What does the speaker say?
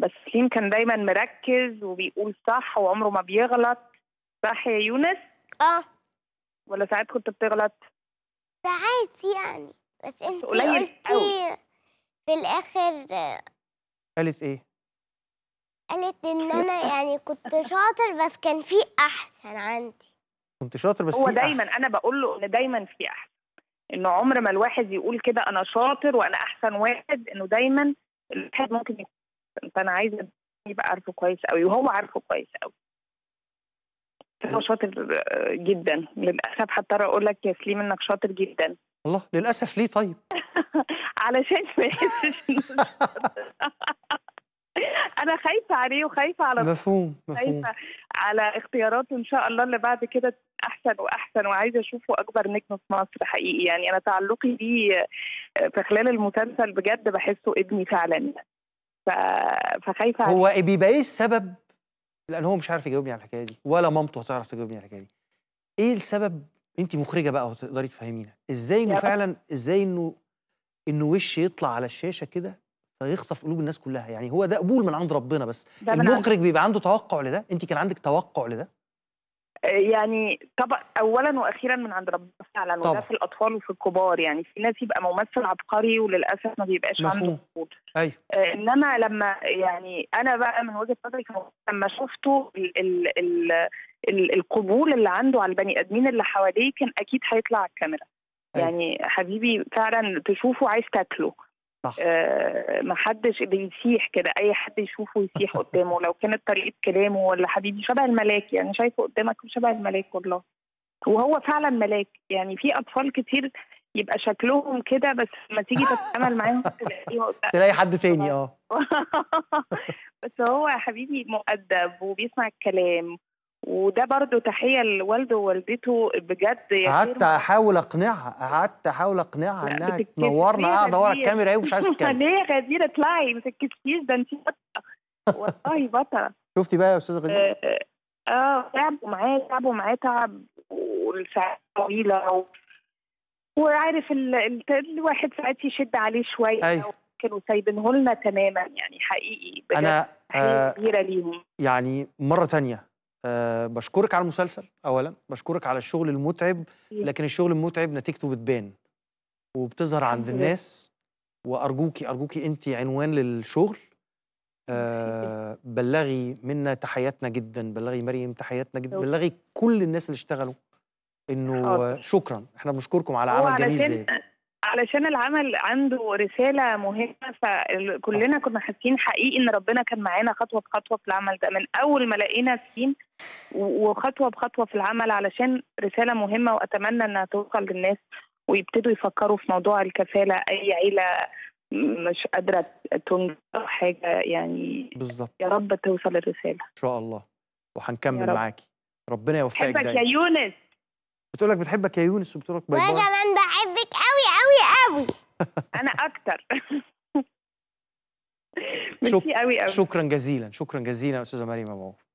بس سليم كان دايما مركز وبيقول صح وعمره ما بيغلط صح يا يونس اه ولا ساعات كنت بتغلط ساعات يعني بس انت قليل قلتي في الاخر آه، قالت ايه قالت ان انا يعني كنت شاطر بس كان في احسن عندي كنت شاطر بس هو في دايما أحسن. انا بقول له ان دايما في احسن انه عمر ما الواحد يقول كده انا شاطر وانا احسن واحد انه دايما الواحد ممكن يكون أحسن. فانا عايزه يبقى عارفه كويس قوي وهو عارفه كويس قوي هو شاطر آه، جدا للاسف هضطر اقول لك يا سليم انك شاطر جدا الله للاسف ليه طيب علشان ما يحسش إنه شاطر. انا خايفه عليه وخايفه على مفهوم مفهوم خايفه على اختياراته ان شاء الله اللي بعد كده احسن واحسن وعايزه اشوفه اكبر نجم في مصر حقيقي يعني انا تعلقي بيه في خلال المسلسل بجد بحسه ابني فعلا ف... فخايفه عليه هو بيبقى ايه السبب لان هو مش عارف يجاوبني على الحكايه دي ولا مامته هتعرف تجاوبني على الحكايه دي ايه السبب انت مخرجه بقى وتقدري تفهمينا ازاي انه يا رب. فعلا ازاي انه انه وش يطلع على الشاشه كده فيخطف قلوب الناس كلها يعني هو ده قبول من عند ربنا بس ده من عند- المخرج بيبقى عنده توقع لده انت كان عندك توقع لده يعني طبعا اولا واخيرا من عند ربنا فعلا طبعا. وده في الاطفال وفي الكبار يعني في ناس يبقى ممثل عبقري وللاسف ما بيبقاش عنده مفهوم. قبول ايوه آه، انما لما يعني انا بقى من وجهه نظري كممثل لما شفته ال ال ال ال القبول اللي عنده على البني ادمين اللي حواليه كان اكيد هيطلع على الكاميرا أيوة. يعني حبيبي فعلا تشوفه عايز تاكله صح. آه محدش بيسيح كده اي حد يشوفه يسيح قدامه لو كانت طريقه كلامه ولا حبيبي شبه الملاك يعني شايفه قدامك شبه الملاك والله وهو فعلا ملاك يعني في اطفال كتير يبقى شكلهم كده بس لما تيجي تتعامل معاهم تلاقيه تلاقي حد تاني اه بس هو يا حبيبي مؤدب وبيسمع الكلام وده برضو تحية لوالده ووالدته بجد يا غير قعدت ما- احاول اقنعها قعدت احاول اقنعها لا، انها بتتكسفي تنورنا يا قاعده ورا غدير. الكاميرا اهي ومش عايزه تتكلم ليه يا غدير اطلعي ما تتكسفيش ده انت بطلة والله بطلة شفتي بقى يا استاذه غدير اه آه، تعبوا معاه تعبوا معاه تعب والساعات طويلة و... وعارف ال... ال... الواحد ساعات يشد عليه شوية أيوة. كانوا سايبينه لنا تماما يعني حقيقي بجد انا تحية آه كبيرة ليهم يعني مرة تانية أه بشكرك على المسلسل أولا بشكرك على الشغل المتعب لكن الشغل المتعب نتيجته بتبان وبتظهر عند الحمد لله. الناس وأرجوكي أرجوكي أنت عنوان للشغل أه بلغي منا تحياتنا جدا بلغي مريم تحياتنا جدا شكراً. بلغي كل الناس اللي اشتغلوا إنه حاضر. شكرا احنا بنشكركم على هو عمل جميل زي علشان علشان العمل عنده رسالة مهمة فكلنا كنا حاسين حقيقي ان ربنا كان معانا خطوة بخطوة في العمل ده من اول ما لقينا سين و- وخطوة بخطوة في العمل علشان رسالة مهمة واتمنى انها توصل للناس ويبتدوا يفكروا في موضوع الكفالة اي عيلة مش قادرة تنجح أو حاجة يعني بالظبط يا رب توصل الرسالة إن شاء الله وهنكمل يا رب. معاكي ربنا يوفقك بحبك يا دايما يونس بتقولك بتحبك يا يونس وبتقولك باي وانا باي كمان بحبك قوي قوي قوي انا اكتر شك- ميرسي قوي قوي شكرا جزيلا شكرا جزيلا يا استاذه مريم ابو عوف